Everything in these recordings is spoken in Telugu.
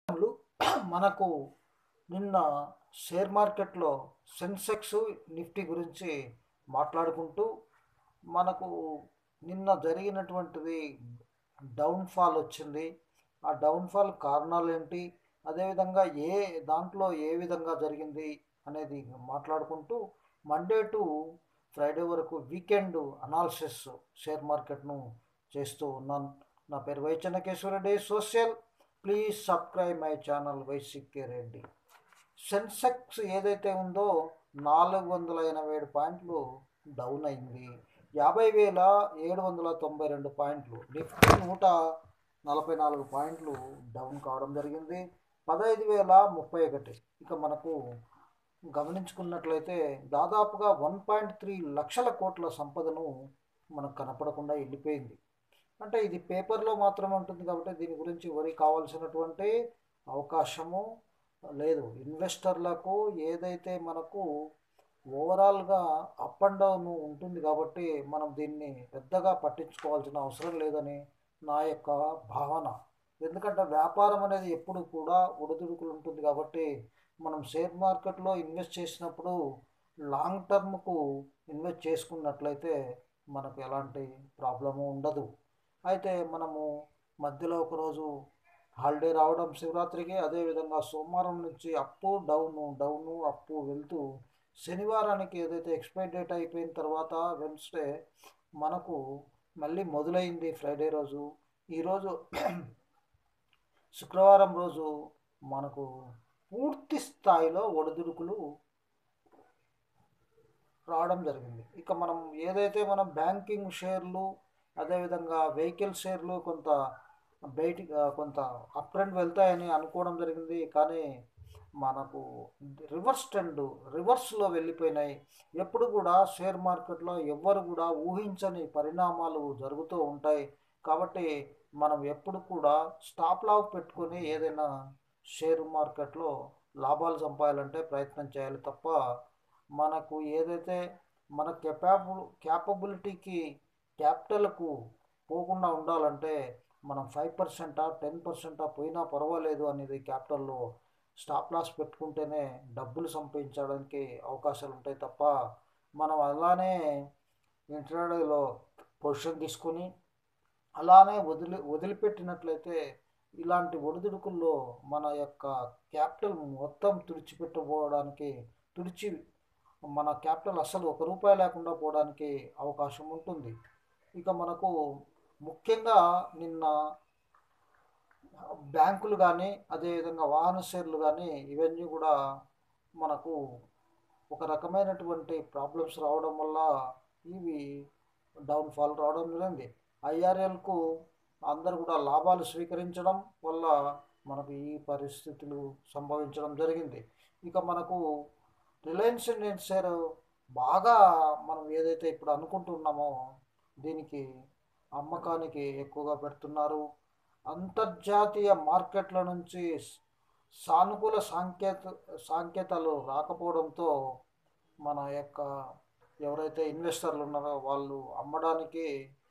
మనకు నిన్న షేర్ మార్కెట్లో సెన్సెక్స్ నిఫ్టీ గురించి మాట్లాడుకుంటూ మనకు నిన్న జరిగినటువంటిది డౌన్ఫాల్ వచ్చింది ఆ డౌన్ఫాల్ కారణాలు ఏంటి అదేవిధంగా ఏ దాంట్లో ఏ విధంగా జరిగింది అనేది మాట్లాడుకుంటూ మండే టు ఫ్రైడే వరకు వీకెండ్ అనాలిసిస్ షేర్ మార్కెట్ను చేస్తూ ఉన్నాను నా పేరు Y Chennakeshwarareddy social please subscribe my channel YCK Reddy Sensex ఏదైతే ఉందో నాలుగు వందల ఎనభై ఏడు పాయింట్లు డౌన్ అయింది యాభై వేల ఏడు వందల తొంభై రెండు పాయింట్లు నిఫ్టీ నూట నలభై నాలుగు పాయింట్లు డౌన్ కావడం జరిగింది పదహైదు వేల ముప్పై ఒకటి ఇక మనకు గమనించుకున్నట్లయితే దాదాపుగా వన్ పాయింట్ త్రీ లక్షల కోట్ల సంపదను మనకు కనపడకుండా వెళ్ళిపోయింది అంటే ఇది పేపర్లో మాత్రమే ఉంటుంది కాబట్టి దీని గురించి వరి కావాల్సినటువంటి అవకాశము లేదు ఇన్వెస్టర్లకు ఏదైతే మనకు ఓవరాల్గా అప్ అండ్ డౌన్ ఉంటుంది కాబట్టి మనం దీన్ని పెద్దగా పట్టించుకోవాల్సిన అవసరం లేదని నా యొక్క భావన ఎందుకంటే వ్యాపారం అనేది ఎప్పుడు కూడా ఒడిదుడుకులు ఉంటుంది కాబట్టి మనం షేర్ మార్కెట్లో ఇన్వెస్ట్ చేసినప్పుడు లాంగ్ టర్మ్కు ఇన్వెస్ట్ చేసుకున్నట్లయితే మనకు ఎలాంటి ప్రాబ్లము ఉండదు అయితే మనము మధ్యలో ఒకరోజు హాలిడే రావడం శివరాత్రికి అదేవిధంగా సోమవారం నుంచి అప్పు డౌను డౌను అప్పు వెళ్తూ శనివారానికి ఏదైతే ఎక్స్పైర్ డేట్ అయిపోయిన తర్వాత వెన్స్డే మనకు మళ్ళీ మొదలైంది ఫ్రైడే రోజు ఈరోజు శుక్రవారం రోజు మనకు పూర్తి స్థాయిలో ఒడిదుడుకులు రావడం జరిగింది ఇక మనం ఏదైతే మనం బ్యాంకింగ్ షేర్లు అదేవిధంగా వెహికల్ షేర్లు కొంత బయటి కొంత అప్ ట్రెండ్ వెళ్తాయని అనుకోవడం జరిగింది కానీ మనకు రివర్స్ ట్రెండ్ రివర్స్లో వెళ్ళిపోయినాయి ఎప్పుడు కూడా షేర్ మార్కెట్లో ఎవ్వరు కూడా ఊహించని పరిణామాలు జరుగుతూ ఉంటాయి కాబట్టి మనం ఎప్పుడు కూడా స్టాప్ లాగ్ పెట్టుకొని ఏదైనా షేర్ మార్కెట్లో లాభాలు సంపాదాలంటే ప్రయత్నం చేయాలి తప్ప మనకు ఏదైతే మన కెపాబుల్ క్యాపబిలిటీకి క్యాపిటల్కు పోకుండా ఉండాలంటే మనం ఫైవ్ పర్సెంటా టెన్ పర్సెంటా పోయినా పర్వాలేదు అనేది క్యాపిటల్లో స్టాప్ లాస్ పెట్టుకుంటేనే డబ్బులు సంపాదించడానికి అవకాశాలు ఉంటాయి తప్ప మనం అలానే ఇంటర్డేలో పొజిషన్ తీసుకొని అలానే వదిలి వదిలిపెట్టినట్లయితే ఇలాంటి ఒడిదుడుకుల్లో మన యొక్క క్యాపిటల్ మొత్తం తుడిచిపెట్టబోవడానికి తుడిచి మన క్యాపిటల్ అసలు ఒక రూపాయి లేకుండా పోవడానికి అవకాశం ఉంటుంది ఇక మనకు ముఖ్యంగా నిన్న బ్యాంకులు కానీ అదేవిధంగా వాహన షేర్లు కానీ ఇవన్నీ కూడా మనకు ఒక రకమైనటువంటి ప్రాబ్లమ్స్ రావడం వల్ల ఇవి డౌన్ఫాల్ రావడం జరిగింది ఐఆర్ఎల్కు అందరు కూడా లాభాలు స్వీకరించడం వల్ల మనకు ఈ పరిస్థితులు సంభవించడం జరిగింది ఇక మనకు రిలయన్స్ ఇండియన్ షేర్ బాగా మనం ఏదైతే ఇప్పుడు అనుకుంటున్నామో దీనికి అమ్మకానికి ఎక్కువగా పెడుతున్నారు అంతర్జాతీయ మార్కెట్ల నుంచి సానుకూల సాంకేత సాంకేతాలు రాకపోవడంతో మన యొక్క ఎవరైతే ఇన్వెస్టర్లు ఉన్నారో వాళ్ళు అమ్మడానికి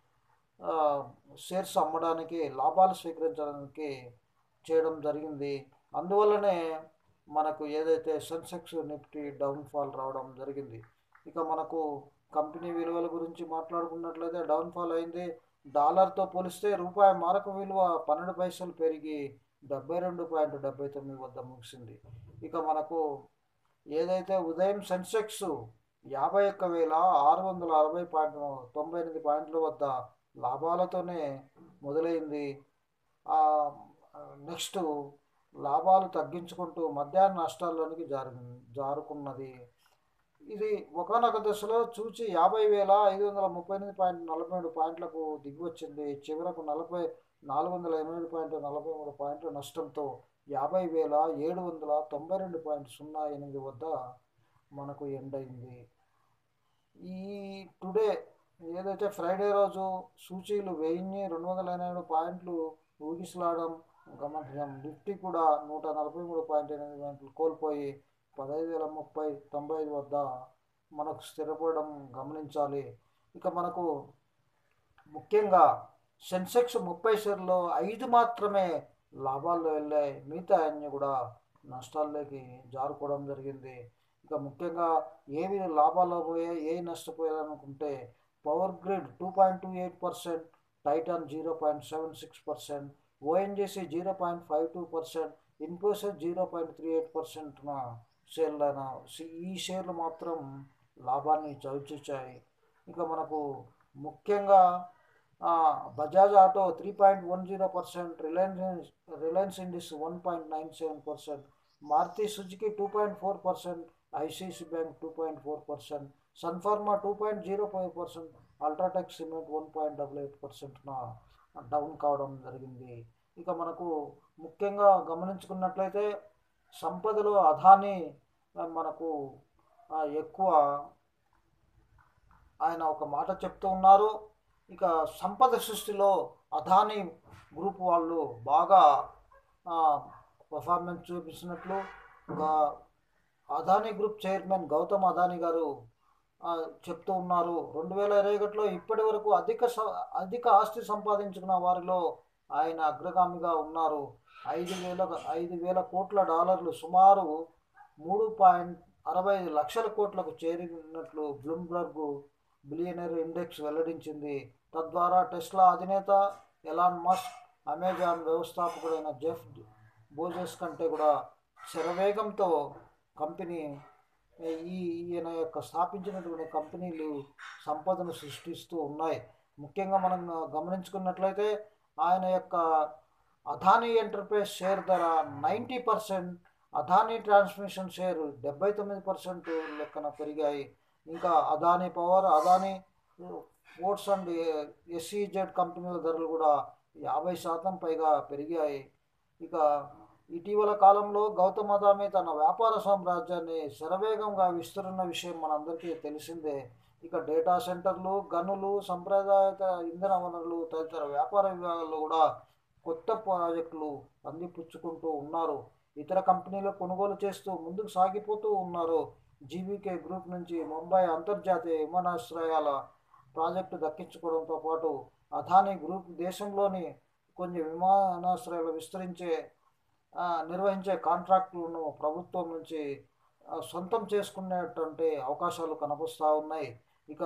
షేర్స్ అమ్మడానికి లాభాలు స్వీకరించడానికి చేయడం జరిగింది అందువల్లనే మనకు ఏదైతే సెన్సెక్స్ నిఫ్టీ డౌన్ఫాల్ రావడం జరిగింది ఇక మనకు కంపెనీ విలువల గురించి మాట్లాడుకున్నట్లయితే డౌన్ఫాల్ అయింది డాలర్తో పోలిస్తే రూపాయి మారక విలువ పన్నెండు పైసలు పెరిగి డెబ్బై రెండు పాయింట్ డెబ్బై తొమ్మిది వద్ద ముగిసింది ఇక మనకు ఏదైతే ఉదయం సెన్సెక్స్ యాభై ఒక్క వేల ఆరు వందల అరవై పాయింట్ తొంభై ఎనిమిది పాయింట్ల వద్ద లాభాలతోనే మొదలైంది నెక్స్ట్ లాభాలు తగ్గించుకుంటూ మధ్యాహ్న నష్టాల్లోనికి జారు జారుకున్నది ఇది ఒకనొక దశలో చూచి యాభై వేల ఐదు వందల ముప్పై ఎనిమిది పాయింట్ నలభై మూడు పాయింట్లకు దిగివచ్చింది చివరకు నలభై నాలుగు వందల ఎనిమిది పాయింట్ నలభై మూడు పాయింట్ల నష్టంతో యాభై వేల ఏడు వందల తొంభై రెండు పాయింట్ సున్నా ఎనిమిది వద్ద మనకు ఎండ్ అయింది ఈ టుడే ఏదైతే ఫ్రైడే రోజు సూచీలు వెయ్యి రెండు వందల ఎనభై పాయింట్లు ఊగిసలాడడం గమనించాం నిఫ్టీ కూడా నూట నలభై మూడు పాయింట్ ఎనిమిది పాయింట్లు కోల్పోయి పదహైదు వేల ముప్పై తొంభై ఐదు వద్ద మనకు స్థిరపడడం గమనించాలి ఇక మనకు ముఖ్యంగా సెన్సెక్స్ ముప్పై షేర్లో ఐదు మాత్రమే లాభాల్లో వెళ్ళాయి మిగతా అన్నీ కూడా నష్టాల్లోకి జారుకోవడం జరిగింది ఇక ముఖ్యంగా ఏవి లాభాల్లో పోయాయి ఏ నష్టపోయాయి అనుకుంటే power grid two point two eight percent Titan zero point seven six percent ONGC zero point five two percent Infosys zero point three eight పర్సెంట్న షేర్లైన ఈ షేర్లు మాత్రం లాభాన్ని చవిచూచాయి ఇక మనకు ముఖ్యంగా Bajaj auto three point one zero percent Reliance Reliance industries one point nine seven percent Maruti Suzuki two point four percent ICICI bank two point four percent sun pharma two point zero five percent UltraTech cement one point double eight పర్సెంట్న డౌన్ కావడం జరిగింది ఇక మనకు ముఖ్యంగా గమనించుకున్నట్లయితే సంపదలో అధాని మనకు ఎక్కువ ఆయన ఒక మాట చెప్తూ ఉన్నారు ఇక సంపద సృష్టిలో అదానీ గ్రూప్ వాళ్ళు బాగా పర్ఫార్మెన్స్ చూపించినట్లు అదానీ గ్రూప్ చైర్మన్ గౌతమ్ అదానీ గారు చెప్తూ ఉన్నారు రెండు వేల ఇరవై ఒకటిలో ఇప్పటి వరకు అధిక అధిక ఆస్తి సంపాదించుకున్న వారిలో ఆయన అగ్రగామిగా ఉన్నారు ఐదు వేల ఐదు వేల కోట్ల డాలర్లు సుమారు మూడు పాయింట్ అరవై ఐదు లక్షల కోట్లకు చేరినట్లు బ్లూంబర్గ్ బిలియనర్ ఇండెక్స్ వెల్లడించింది తద్వారా టెస్లా అధినేత ఎలాన్ మస్క్ అమెజాన్ వ్యవస్థాపకుడైన జెఫ్ బోజెస్ కంటే కూడా శరవేగంతో కంపెనీ ఈ ఈయన యొక్క స్థాపించినటువంటి కంపెనీలు సంపదను సృష్టిస్తూ ఉన్నాయి ముఖ్యంగా మనం గమనించుకున్నట్లయితే ఆయన యొక్క అదానీ ఎంటర్ప్రైజ్ షేర్ ధర ninety percent Adani transmission share డెబ్బై తొమ్మిది పర్సెంట్ లెక్కన పెరిగాయి ఇంకా Adani power Adani sports and SEZ కంపెనీల ధరలు కూడా యాభై శాతం పైగా పెరిగాయి ఇక ఇటీవల కాలంలో గౌతమ్ అదానీ తన వ్యాపార సామ్రాజ్యాన్ని శరవేగంగా విస్తరున్న విషయం మనందరికీ తెలిసిందే ఇక డేటా సెంటర్లు గనులు సంప్రదాయత ఇంధన వనరులు తదితర వ్యాపార విభాగాల్లో కూడా కొత్త ప్రాజెక్టులు అందిపుచ్చుకుంటూ ఉన్నారు ఇతర కంపెనీలు కొనుగోలు చేస్తూ ముందుకు సాగిపోతూ ఉన్నారు జీవీకే గ్రూప్ నుంచి ముంబై అంతర్జాతీయ విమానాశ్రయాల ప్రాజెక్టు దక్కించుకోవడంతో పాటు అదానీ గ్రూప్ దేశంలోని కొన్ని విమానాశ్రయాలు విస్తరించే నిర్వహించే కాంట్రాక్టులను ప్రభుత్వం నుంచి సొంతం చేసుకునేటువంటి అవకాశాలు కనబరుస్తూ ఉన్నాయి ఇక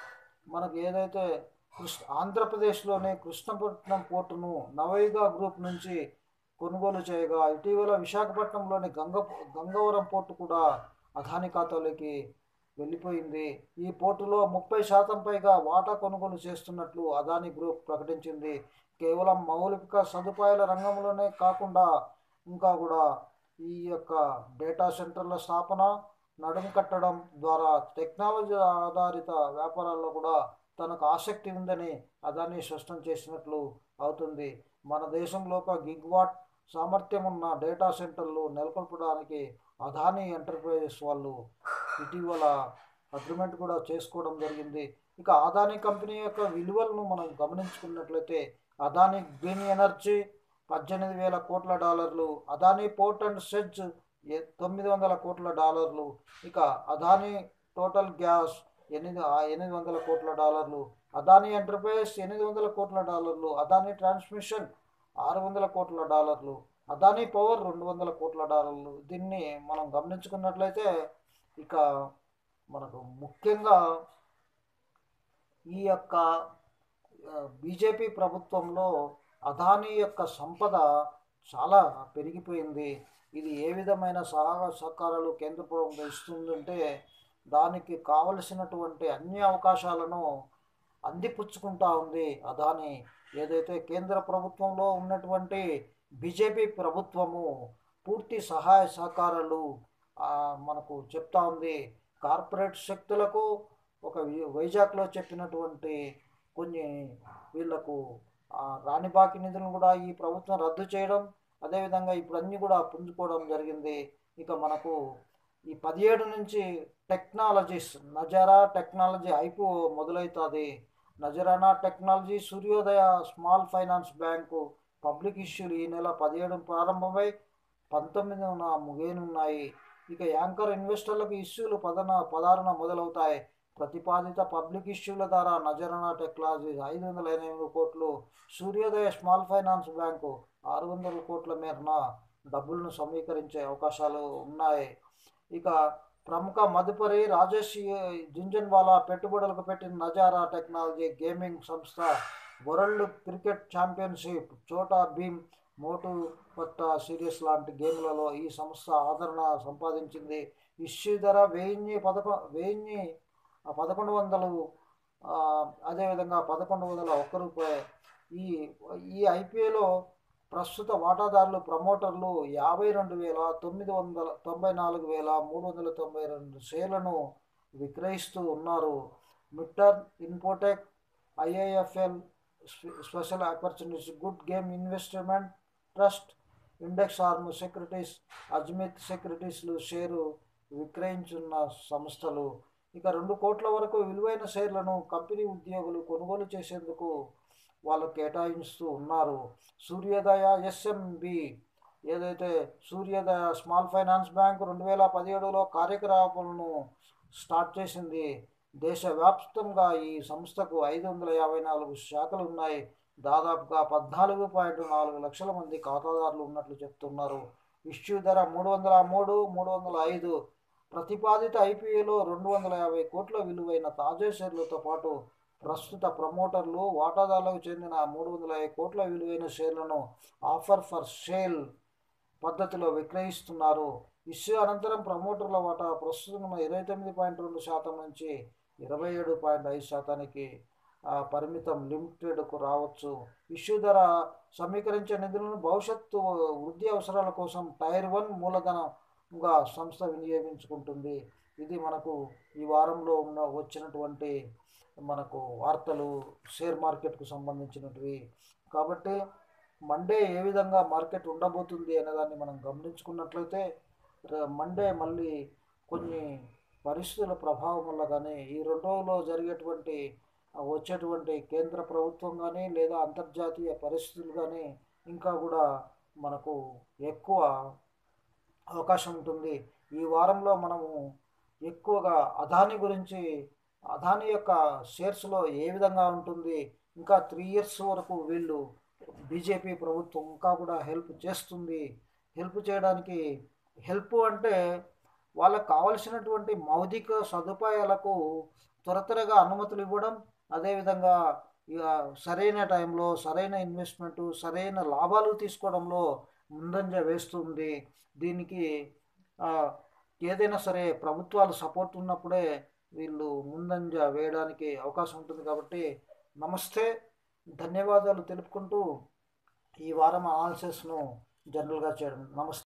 మనకు ఏదైతే కృష్ణ ఆంధ్రప్రదేశ్లోనే కృష్ణపట్నం పోర్టును నవయుగ గ్రూప్ నుంచి కొనుగోలు చేయగా ఇటీవల విశాఖపట్నంలోని గంగ గంగవరం పోర్టు కూడా అదాని ఖాతాలోకి వెళ్ళిపోయింది ఈ పోర్టులో ముప్పై శాతం పైగా వాటా కొనుగోలు చేస్తున్నట్లు అదాని గ్రూప్ ప్రకటించింది కేవలం మౌలిక సదుపాయాల రంగంలోనే కాకుండా ఇంకా కూడా ఈ యొక్క డేటా సెంటర్ల స్థాపన నడుము కట్టడం ద్వారా టెక్నాలజీ ఆధారిత వ్యాపారాల్లో కూడా తనకు ఆసక్తి ఉందని అదాని స్పష్టం చేసినట్లు అవుతుంది మన దేశంలో ఒక గిగ్వాట్ సామర్థ్యం ఉన్న డేటా సెంటర్లు నెలకొల్పడానికి అదాని ఎంటర్ప్రైజెస్ వాళ్ళు ఇటీవల అగ్రిమెంట్ కూడా చేసుకోవడం జరిగింది ఇక అదాని కంపెనీ యొక్క విలువలను మనం గమనించుకున్నట్లయితే అదాని గ్రీన్ ఎనర్జీ పద్దెనిమిది వేల కోట్ల డాలర్లు అదానీ పోర్ట్ అండ్ సెజ్ తొమ్మిది వందల కోట్ల డాలర్లు ఇక అదానీ టోటల్ గ్యాస్ ఎనిమిది ఎనిమిది వందల కోట్ల డాలర్లు అదానీ ఎంటర్ప్రైజ్ ఎనిమిది వందల కోట్ల డాలర్లు అదానీ ట్రాన్స్మిషన్ ఆరు వందల కోట్ల డాలర్లు అదానీ పవర్ రెండు వందల కోట్ల డాలర్లు దీన్ని మనం గమనించుకున్నట్లయితే ఇక మనకు ముఖ్యంగా ఈ యొక్క బీజేపీ ప్రభుత్వంలో అదానీ యొక్క సంపద చాలా పెరిగిపోయింది ఇది ఏ విధమైన సహాయ సహకారాలు కేంద్ర ప్రభుత్వం ఇస్తుందంటే దానికి కావలసినటువంటి అన్ని అవకాశాలను అందిపుచ్చుకుంటా ఉంది అదాని ఏదైతే కేంద్ర ప్రభుత్వంలో ఉన్నటువంటి బీజేపీ ప్రభుత్వము పూర్తి సహాయ సహకారాలు మనకు చెప్తా ఉంది కార్పొరేట్ శక్తులకు ఒక వైజాగ్లో చెప్పినటువంటి కొన్ని వీళ్లకు రాణి బాకీ నిధులను కూడా ఈ ప్రభుత్వం రద్దు చేయడం అదేవిధంగా ఇప్పుడు అన్నీ కూడా పుంజుకోవడం జరిగింది ఇక మనకు ఈ పదిహేడు నుంచి టెక్నాలజీస్ నజరా టెక్నాలజీ ఐపో మొదలవుతుంది Nazara technology Suryoday small finance bank public ఇష్యూలు ఈ నెల పదిహేడు ప్రారంభమై పంతొమ్మిదిన ముగియనున్నాయి ఇక యాంకర్ ఇన్వెస్టర్లకు ఇష్యూలు పదన పదారున మొదలవుతాయి ప్రతిపాదిత పబ్లిక్ ఇష్యూల ద్వారా నజరానా టెక్నాలజీ ఐదు వందల ఎనిమిది కోట్లు సూర్యోదయ స్మాల్ ఫైనాన్స్ బ్యాంకు ఆరు వందల కోట్ల మేరన డబ్బులను సమీకరించే అవకాశాలు ఉన్నాయి ఇక ప్రముఖ మదుపరి రాజేష్ జింజన్వాలా పెట్టుబడులకు పెట్టిన నజారా టెక్నాలజీ గేమింగ్ సంస్థ world cricket championship Chhota Bheem మోటు పట్ట సిరీస్ లాంటి గేమ్లలో ఈ సంస్థ ఆదరణ సంపాదించింది ఇష్యూ ధర వెయ్యి పదకొ వెయ్యి పదకొండు వందలు ఆ, అదేవిధంగా పదకొండు వందల ఒక్క రూపాయి ఈ ఈ ఐపీఏలో ప్రస్తుత వాటాదారులు ప్రమోటర్లు యాభై రెండు వేల తొమ్మిది వందల తొంభై నాలుగు వేల మూడు వందల తొంభై రెండు షేర్లను విక్రయిస్తూ ఉన్నారు Mitter infotech IIFL special opportunities good game investment trust index arm securities అజ్మిత్ సెక్యూరిటీస్లు షేరు విక్రయించున్న సంస్థలు ఇక రెండు కోట్ల వరకు విలువైన షేర్లను కంపెనీ ఉద్యోగులు కొనుగోలు చేసేందుకు వాళ్ళు కేటాయిస్తూ ఉన్నారు సూర్యోదయ ఎస్ఎంబి ఏదైతే సూర్యోదయ స్మాల్ ఫైనాన్స్ బ్యాంక్ రెండు వేల పదిహేడులో కార్యకలాపాలను స్టార్ట్ చేసింది దేశవ్యాప్తంగా ఈ సంస్థకు ఐదు వందల యాభై నాలుగు శాఖలు ఉన్నాయి దాదాపుగా పద్నాలుగు పాయింట్ నాలుగు లక్షల మంది ఖాతాదారులు ఉన్నట్లు చెప్తున్నారు ఇష్యూ ధర మూడు వందల మూడు మూడు వందల ఐదు ప్రతిపాదిత ఐపీఏలో రెండు వందల యాభై కోట్ల విలువైన తాజా షేర్లతో పాటు ప్రస్తుత ప్రమోటర్లు వాటాదారులకు చెందిన మూడు వందల యాభై కోట్ల విలువైన షేర్లను ఆఫర్ ఫర్ సేల్ పద్ధతిలో విక్రయిస్తున్నారు ఇష్యూ అనంతరం ప్రమోటర్ల వాటా ప్రస్తుతం ఇరవై తొమ్మిది పాయింట్ రెండు శాతం నుంచి ఇరవై ఏడు పాయింట్ ఐదు శాతానికి ఆ, పరిమితం లిమిటెడ్కు రావచ్చు ఇష్యూ ధర సమీకరించే నిధులను భవిష్యత్తు వృద్ధి అవసరాల కోసం టైర్ వన్ మూలధనంగా సంస్థ వినియోగించుకుంటుంది ఇది మనకు ఈ వారంలో ఉన్న వచ్చినటువంటి మనకు వార్తలు షేర్ మార్కెట్కు సంబంధించినటివి కాబట్టి మండే ఏ విధంగా మార్కెట్ ఉండబోతుంది అనేదాన్ని మనం గమనించుకున్నట్లయితే ర- మండే మళ్ళీ కొన్ని పరిస్థితుల ప్రభావం వల్ల కానీ ఈ రెండు రోజుల్లో జరిగేటువంటి ఆ, వచ్చేటువంటి కేంద్ర ప్రభుత్వం కానీ లేదా అంతర్జాతీయ పరిస్థితులు కానీ ఇంకా కూడా మనకు ఎక్కువ అవకాశం ఉంటుంది ఈ వారంలో మనము ఎక్కువగా అదాని గురించి అదాని యొక్క షేర్స్లో ఏ విధంగా ఉంటుంది ఇంకా త్రీ ఇయర్స్ వరకు వీళ్ళు బీజేపీ ప్రభుత్వం ఇంకా కూడా హెల్ప్ చేస్తుంది హెల్ప్ చేయడానికి హెల్ప్ అంటే వాళ్ళకు కావలసినటువంటి మౌలిక సదుపాయాలకు త్వర త్వరగా అనుమతులు ఇవ్వడం అదేవిధంగా ఇక సరైన టైంలో సరైన ఇన్వెస్ట్మెంట్ సరైన లాభాలు తీసుకోవడంలో ముందంజ వేస్తుంది దీనికి ఆ, ఏదైనా సరే ప్రభుత్వాలు సపోర్ట్ ఉన్నప్పుడే వీళ్ళు ముందంజ వేయడానికి అవకాశం ఉంటుంది కాబట్టి నమస్తే ధన్యవాదాలు తెలుపుకుంటూ ఈ వారం అనాలిసిస్ను జనరల్గా చేయడం నమస్తే